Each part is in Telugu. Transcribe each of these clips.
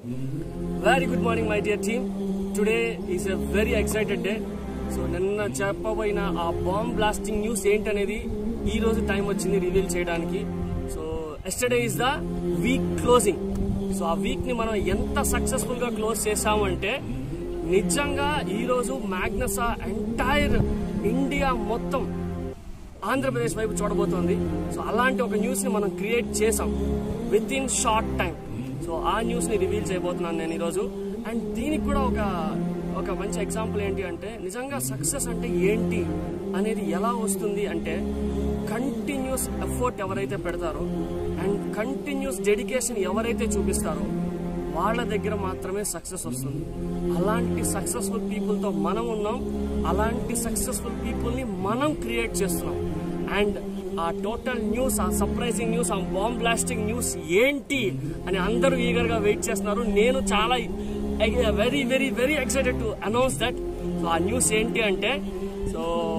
very good morning my dear team today is a very excited day so నిన్న చెప్పబోయిన ఆ బాంబ్ బ్లాస్టింగ్ న్యూస్ ఏంటనేది ఈ రోజు టైం వచ్చింది రివీల్ చేయడానికి so yesterday is the week closing so ఆ వీక్ ని మనం ఎంత సక్సెస్ఫుల్ గా క్లోజ్ చేసామంటే నిజంగా ఈ రోజు మ్యాగ్నసా ఎంటైర్ ఇండియా మొత్తం ఆంధ్రప్రదేశ్ వైపు చూడబోతోంది సో అలాంటి ఒక న్యూస్ ని మనం క్రియేట్ చేసాం with in short time so ఆ న్యూస్ ని రివీల్ చేయబోతున్నాను నేను ఈరోజు అండ్ దీనికి కూడా ఒక ఒక మంచి ఎగ్జాంపుల్ ఏంటి అంటే నిజంగా సక్సెస్ అంటే ఏంటి అనేది ఎలా వస్తుంది అంటే కంటిన్యూస్ ఎఫర్ట్ ఎవరైతే పెడతారో అండ్ కంటిన్యూస్ డెడికేషన్ ఎవరైతే చూపిస్తారో వాళ్ళ దగ్గర మాత్రమే సక్సెస్ వస్తుంది అలాంటి సక్సెస్ఫుల్ పీపుల్తో మనం ఉన్నాం అలాంటి సక్సెస్ఫుల్ పీపుల్ని మనం క్రియేట్ చేస్తున్నాం and uh total news uh surprising news uh bomb blasting news ఏంటి అని అందరూ ఈగర్ గా వెయిట్ చేస్తున్నారు నేను చాలా very very very excited to announce that so ఆ న్యూస్ ఏంటి అంటే సో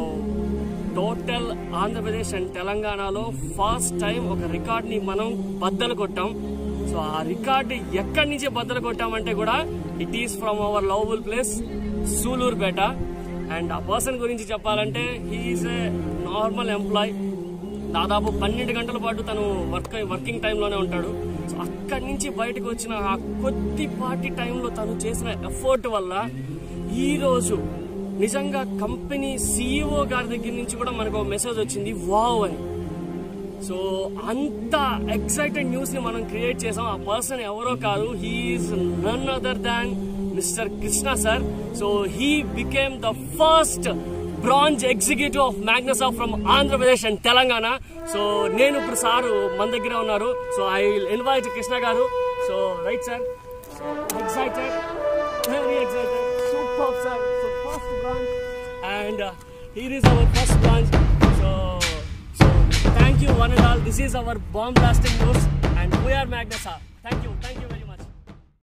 టోటల్ ఆంధ్రప్రదేశ్ అండ్ తెలంగాణలో ఫస్ట్ టైం ఒక రికార్డ్ ని మనం బద్దలు కొట్టాం సో ఆ రికార్డ్ ఎక్కడి నుంచి బద్దలు కొట్టామంటే కూడా it is from our lovable place Sullurpeta and ఆ పర్సన్ గురించి చెప్పాలంటే హీఈస్ ఏ నార్మల్ ఎంప్లాయ్ దాదాపు పన్నెండు గంటల పాటు తను వర్క్ వర్కింగ్ టైంలోనే ఉంటాడు సో అక్కడి నుంచి బయటకు వచ్చిన ఆ కొద్దిపాటి టైంలో తను చేసిన ఎఫర్ట్ వల్ల ఈ రోజు నిజంగా కంపెనీ సీఈఓ గారి దగ్గర నుంచి కూడా మనకు ఒక మెసేజ్ వచ్చింది వావ్ అని సో అంత ఎక్సైటెడ్ న్యూస్ ని మనం క్రియేట్ చేసాం ఆ పర్సన్ ఎవరో కాదు he's none other than mister Krishna sir so he became the first bronze executive of మ్యాగ్నసా from Andhra Pradesh and Telangana so నేను ఇప్పుడు సారు మన దగ్గర ఉన్నారు so I will invite Krishna గారు so right sir so excited very excited super sir so first branch and here is our first branch so so thank you one and all this is our bomb blasting news and we are మ్యాగ్నసా thank you thank you